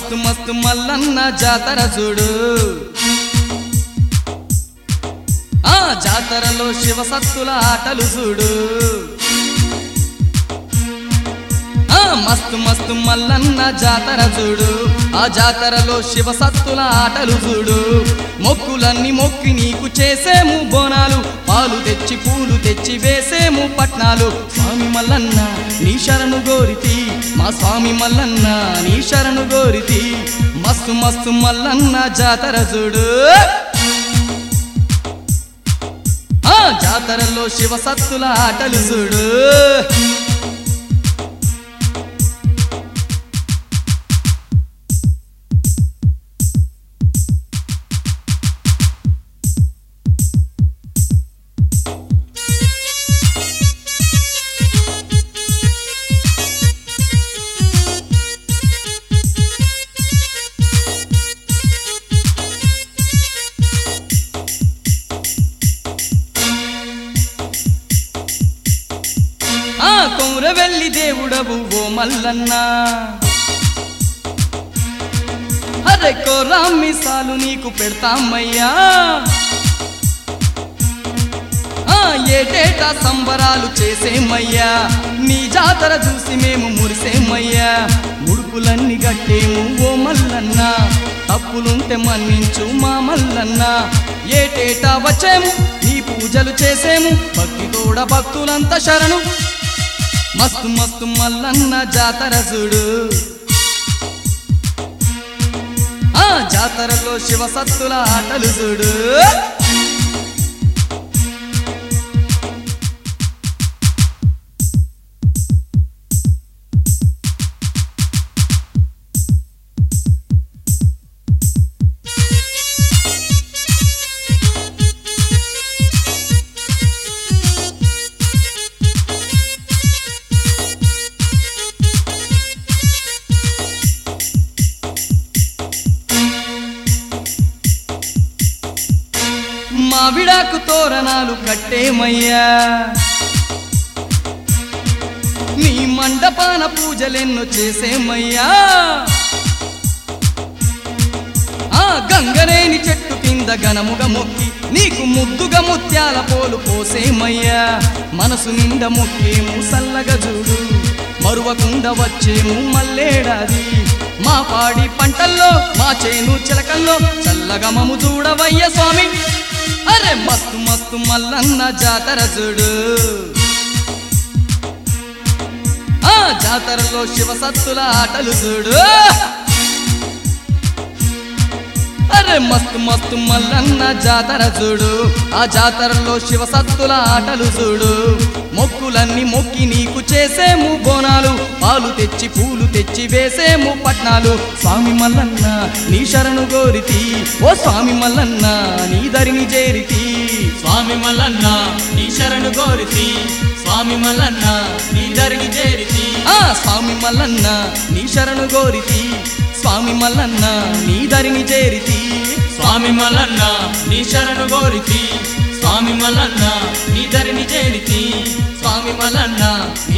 మస్తు మస్తు మల్లన్న జాతర చూడు ఆ జాతరలో శివసత్తుల ఆటలు చూడు ఆ మస్తు మస్తు మల్లన్న జాతర చూడు ఆ జాతరలో శివసత్తుల ఆటలు చూడు మొక్కులన్నీ మొక్కి నీకు చేసేము బోనాలు పాలు తెచ్చి పూలు తెచ్చి వేసేము పట్నాలు స్వామి మల్లన్న నీ శరణు గోరితి మా స్వామి మల్లన్న నీ శరణు గోరితి మస్తు మస్తు మల్లన్న జాతర చూడు ఆ జాతరలో శివసత్తుల ఆటలు చూడు ఆ కొమురవెల్లి దేవుడవు ఓ మల్లన్న అరే కొరామ్మిసాలు నీకు పెడతామయ్యా ఆ ఏటేటా సంబరాలు చేసేమయ్యా నీ జాతర చూసి మేము మురిసేమయ్యా ముడుపులన్నీ గట్టేము ఓ మల్లన్న తప్పులుంటే మన్నించు మా మల్లన్న ఏటేటా వచ్చేము నీ పూజలు చేసేము భక్తి తోడ భక్తులంతా శరణు మస్తు మస్తు మల్లన్న జాతర చూడు ఆ జాతరలో శివసత్తుల ఆటలు చూడు మావిడాకు తోరణాలు కట్టేమయ్యా నీ మండపాన పూజలెన్నో చేసేమయ్యా ఆ గంగరేని చెట్టు కింద గణముగ మొక్కి నీకు ముద్దుగా ముత్యాల పోలు పోసేమయ్యా మనసు నిండా మొక్కేము సల్లగా చూడు మరువకుండా వచ్చేము మల్లేడాది మా పాడి పంటల్లో మా చేను చిలకల్లో చల్లగా మము చూడవయ్య స్వామి అరే మస్తు మస్తు మల్లన్న జాతర చూడు ఆ జాతరలో శివసత్తుల ఆటలు చూడు అరే మస్తు మస్తు మల్లన్న జాతర చూడు ఆ జాతరలో శివసత్తుల ఆటలు చూడు మొక్కులన్నీ మొక్కి నీకు చేసేము బోనాలు పాలు తెచ్చి పూలు తెచ్చి వేసేము పట్నాలు స్వామి మల్లన్న నీ శరణు గోరితి ఓ స్వామి మల్లన్న నీ దరిని చేరితి స్వామి మల్లన్న నీ శరణు కోరితి స్వామి మల్లన్న నీ దరిని చేరితి ఆ స్వామి మల్లన్న నీ శరణు గోరితి స్వామి మల్లన్న నీ దరిని చేరితి స్వామి మల్లన్న నీ శరణు కోరితి స్వామి మల్లన్న నీ దరిని చేరితి స్వామి మల్లన్న